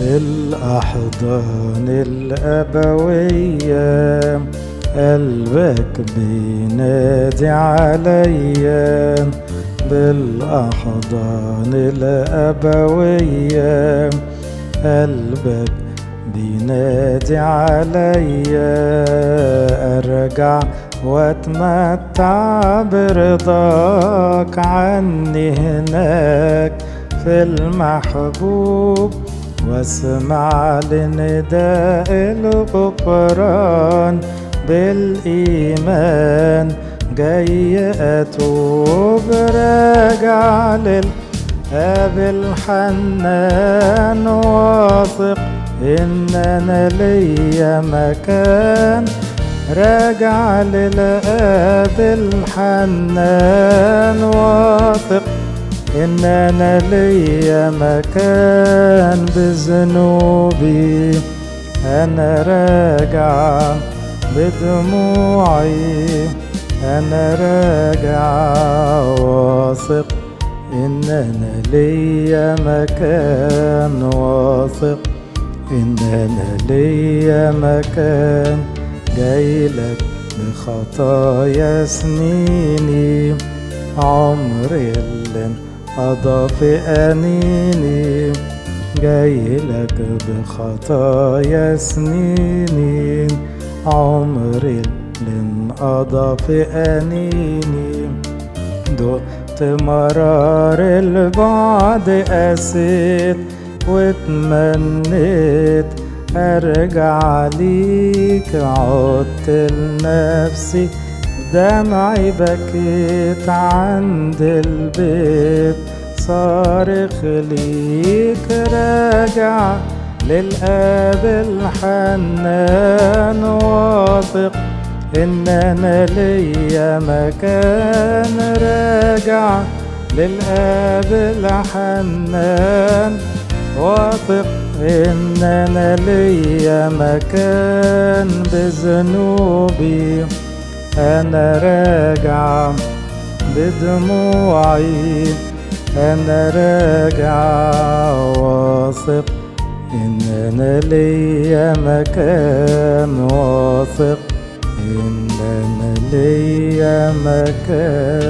بالأحضان الأبوية قلبك بينادي عليا بالأحضان الأبوية قلبك بينادي عليا أرجع واتمتع برضاك عني هناك في المحبوب واسمع لنداء الغفران بالإيمان جاي أتوب راجع للأب الحنان واثق إن أنا ليا مكان راجع للأب الحنان واثق إن أنا ليا مكان بذنوبي أنا راجع بدموعي أنا راجع واثق إن أنا ليا مكان واثق إن أنا ليا مكان جايلك بخطايا سنيني عمري اللي انقضى في أنيني جايلك بخطايا سنيني عمري اللي انقضى في أنيني دقت مرار البعد قسيت واتمنيت ارجع ليك عدت لنفسي دمعي بكيت عند البيت صارخ ليك راجع للآب الحنان واثق إن أنا ليا مكان راجع للآب الحنان واثق إن أنا ليا مكان بذنوبي أنا راجع بدموعي أنا راجع واثق إن أنا ليا مكان واثق إن أنا ليا مكان